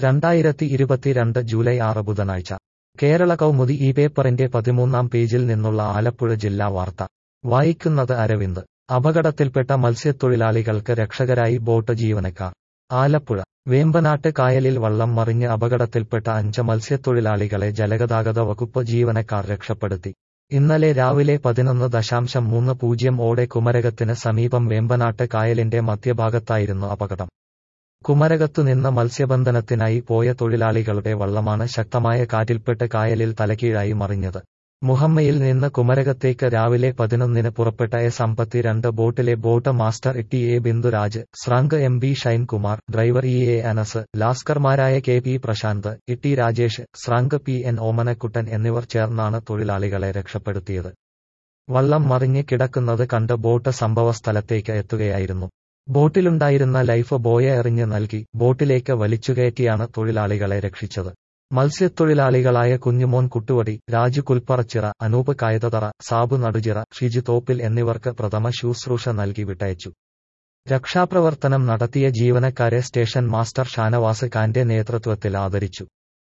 രണ്ടായിരത്തി ഇരുപത്തിരണ്ട് ജൂലൈ ആറ് ബുധനാഴ്ച കേരള കൗമുദി ഈ പേപ്പറിന്റെ പതിമൂന്നാം പേജിൽ നിന്നുള്ള ആലപ്പുഴ ജില്ലാ വാർത്ത വായിക്കുന്നത് അരവിന്ദ് അപകടത്തിൽപ്പെട്ട മത്സ്യത്തൊഴിലാളികൾക്ക് രക്ഷകരായി ബോട്ട് ജീവനക്കാർ ആലപ്പുഴ വേമ്പനാട്ട് കായലിൽ വള്ളം മറിഞ്ഞ് അപകടത്തിൽപ്പെട്ട അഞ്ച് മത്സ്യത്തൊഴിലാളികളെ ജലഗതാഗത വകുപ്പ് ജീവനക്കാർ രക്ഷപ്പെടുത്തി ഇന്നലെ രാവിലെ പതിനൊന്ന് ദശാംശം മൂന്ന് പൂജ്യം ഓടെ കുമരകത്തിന് സമീപം വേമ്പനാട്ട് കായലിന്റെ മധ്യഭാഗത്തായിരുന്നു അപകടം കുമരകത്തുനിന്ന് മത്സ്യബന്ധനത്തിനായി പോയ തൊഴിലാളികളുടെ വള്ളമാണ് ശക്തമായ കാറ്റിൽപ്പെട്ട് കായലിൽ തലകീഴായി മറിഞ്ഞത് മുഹമ്മയിൽ നിന്ന് കുമരകത്തേക്ക് രാവിലെ പതിനൊന്നിന് പുറപ്പെട്ട എസ് അമ്പത്തിരണ്ട് ബോട്ടിലെ boat master T A Bindhuraj സ്രാങ്ക് M B Shainkumar driver E A Anas ലാസ്കർമാരായ K P Prashanth E Rajesh സ്രാങ്ക് പി എൻ ഓമനക്കുട്ടൻ എന്നിവർ ചേർന്നാണ് തൊഴിലാളികളെ രക്ഷപ്പെടുത്തിയത് വള്ളം മറിഞ്ഞ് കിടക്കുന്നത് കണ്ട് ബോട്ട് സംഭവസ്ഥലത്തേക്ക് എത്തുകയായിരുന്നു ബോട്ടിലുണ്ടായിരുന്ന ലൈഫ് ബോയ എറിഞ്ഞ് നൽകി ബോട്ടിലേക്ക് വലിച്ചുകയറ്റിയാണ് തൊഴിലാളികളെ രക്ഷിച്ചത് മത്സ്യത്തൊഴിലാളികളായ കുഞ്ഞുമോൻ കുട്ടുവടി രാജു കുൽപ്പറച്ചിറ അനൂപ് കായതതറ സാബു നടുചിറ ഷിജു തോപ്പിൽ എന്നിവർക്ക് പ്രഥമ ശുശ്രൂഷ നൽകി വിട്ടയച്ചു രക്ഷാപ്രവർത്തനം നടത്തിയ ജീവനക്കാരെ സ്റ്റേഷൻ മാസ്റ്റർ ഷാനവാസ് ഖാന്റെ നേതൃത്വത്തിൽ ആദരിച്ചു